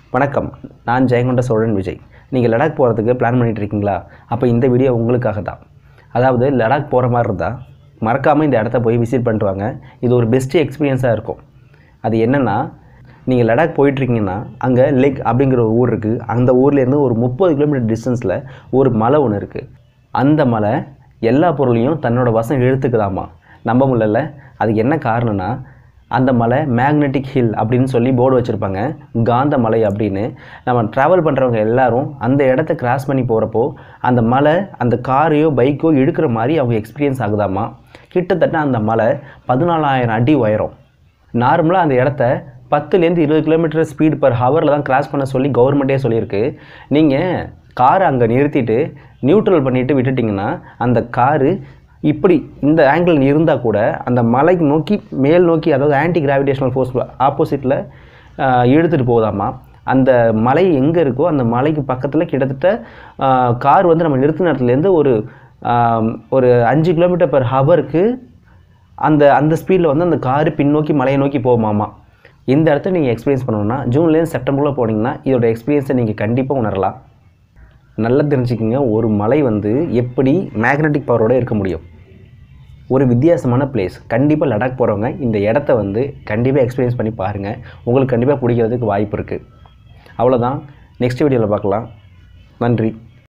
வணக்கம் நான் ஜெயங்கொண்ட சோழன் விஜய் நீங்கள் லடாக் போகிறதுக்கு பிளான் பண்ணிட்டு இருக்கீங்களா அப்போ இந்த வீடியோ உங்களுக்காக தான் அதாவது லடாக் போகிற மாதிரி இருந்தால் மறக்காமல் இந்த இடத்த போய் விசிட் பண்ணிட்டு வாங்க இது ஒரு பெஸ்ட்டு எக்ஸ்பீரியன்ஸாக இருக்கும் அது என்னென்னா நீங்கள் லடாக் போயிட்டுருக்கீங்கன்னா அங்கே லெக் அப்படிங்கிற ஒரு ஊர் இருக்குது அந்த ஊர்லேருந்து ஒரு முப்பது கிலோமீட்டர் டிஸ்டன்ஸில் ஒரு மலை ஒன்று இருக்குது அந்த மலை எல்லா பொருளையும் தன்னோட வசம் இழுத்துக்குதாமா நம்ப முடியல அதுக்கு என்ன காரணம்னா அந்த மலை மேக்னெட்டிக் ஹில் அப்படின்னு சொல்லி போர்டு வச்சுருப்பாங்க காந்த மலை அப்படின்னு நம்ம ட்ராவல் பண்ணுறவங்க எல்லாரும் அந்த இடத்த கிராஸ் பண்ணி போகிறப்போ அந்த மலை அந்த காரையோ பைக்கோ இழுக்கிற மாதிரி அவங்க எக்ஸ்பீரியன்ஸ் ஆகுதாமா கிட்டத்தட்ட அந்த மலை பதினாலாயிரம் அடி உயரம் நார்மலாக அந்த இடத்த பத்துலேருந்து இருபது கிலோமீட்டர் ஸ்பீடு பர் ஹவரில் தான் கிராஸ் பண்ண சொல்லி கவர்மெண்ட்டே சொல்லியிருக்கு நீங்கள் காரை அங்கே நிறுத்திட்டு நியூட்ரல் பண்ணிவிட்டு விட்டுட்டிங்கன்னா அந்த காரு இப்படி இந்த ஆங்கிள் இருந்தால் கூட அந்த மலைக்கு நோக்கி மேல் நோக்கி அதாவது ஆன்டி கிராவிடேஷனல் ஃபோர்ஸ் ஆப்போசிட்டில் இழுத்துட்டு போகுதாமா அந்த மலை எங்கே இருக்கோ அந்த மலைக்கு பக்கத்தில் கிட்டத்தட்ட கார் வந்து நம்ம நிறுத்தின இடத்துலேருந்து ஒரு ஆஹ், ஒரு அஞ்சு கிலோமீட்டர் பர் ஹவருக்கு அந்த அந்த ஸ்பீடில் வந்து அந்த காரு பின்னோக்கி மலையை நோக்கி போகுமாமா இந்த இடத்த நீங்கள் எக்ஸ்பீரியன்ஸ் பண்ணணும்னா ஜூன்லேருந்து செப்டம்பரில் போனீங்கன்னா இதோட எக்ஸ்பீரியன்ஸை நீங்கள் கண்டிப்பாக உணரலாம் நல்லா தெரிஞ்சுக்கங்க ஒரு மலை வந்து எப்படி மேக்னெட்டிக் பவரோட இருக்க முடியும் ஒரு வித்தியாசமான பிளேஸ் கண்டிப்பாக லடாக் போகிறவங்க இந்த இடத்த வந்து கண்டிப்பாக எக்ஸ்பீரியன்ஸ் பண்ணி பாருங்கள் உங்களுக்கு கண்டிப்பாக பிடிக்கிறதுக்கு வாய்ப்பு இருக்குது அவ்வளோதான் நெக்ஸ்ட் வீடியோவில் பார்க்கலாம் நன்றி